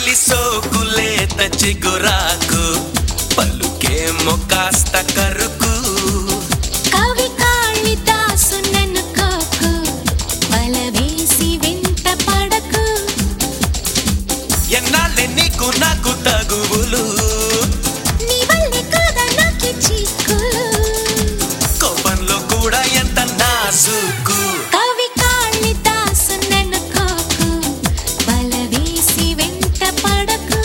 చెల్లి సోకులేత చిగురాకు పలుకేమో కాస్త కరుకు కవి కాళిదాసు నన్ను కాకు బలవేసి వెంట పడకు ఎన్నాళ్ళే నీకు నాకు తగువులు నీ వల్లే కాదా నాకి చిక్కులు కోపంలో కూడా ఎంత నాసుకు కవి కాళిదాసు నన్ను కాకు బలవేసి వెంట పడకు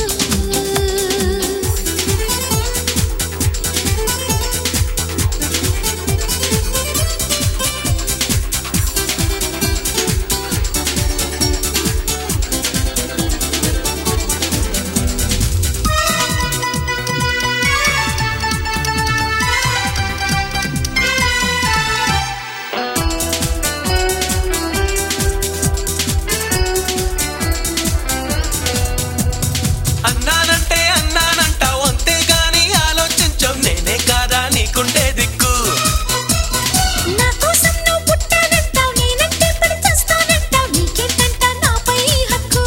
అన్నానంటే అన్నానంటావు అంతేగాని ఆలోచించవు నేనే కాదా నీకుండే దిక్కు నా కోసం నువ్వు పుట్టానంటావు నేనంటే పడి చేస్తానంటావు నీకేంటంట నాపై హక్కు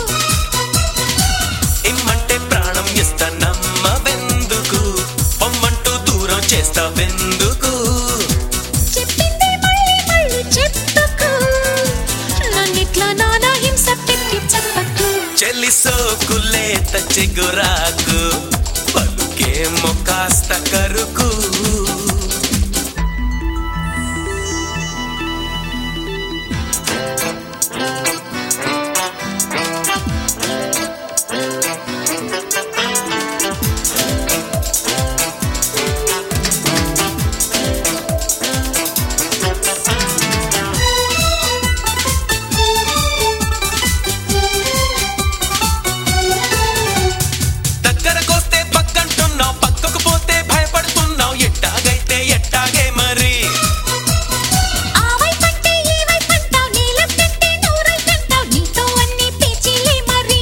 ఇమ్మంటే ప్రాణం ఇస్తా నమ్మవెందుకు పొమ్మంటూ దూరం చేస్తావెందుకు చెప్పింది మళ్ళీ మళ్ళీ చెప్పుకు నన్నిట్లా నానా హింస పెట్టి చెప్పకు చెల్లి సోకులేత చిగురాకు పలుకేమో కాస్త కరుకు దగ్గరకొస్తే పక్కంటున్నావు పక్కకు పోతే భయపడుతున్నావు ఎట్టాగైతే ఎట్టాగే మరి ఆ వైపంటే ఈ వైపంటావు నీ లెఫ్ట్ అంటే నువ్వు రైట్ అంటావు నీతో అన్ని పేచీలే మరి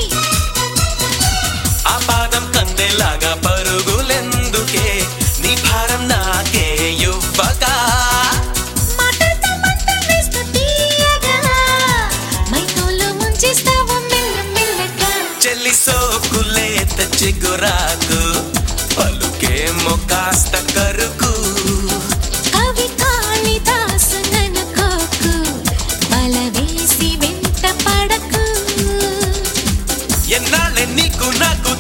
ఆ పాదం కందేలాగా పరుగులెందుకే నీ భారం నాకే ఇవ్వగా మాటలతో మంట వేస్తూ తీయగా మైకంలో ముంచేస్తావు మెల్ల మెల్లగా చెల్లి సోకులేత చిగురాకు పలుకేమో కాస్త కరుకు కవి కాళిదాసు నన్ను కాకు బలవేసి వెంట పడకు ఎన్నాళ్ళే నీకు నాకు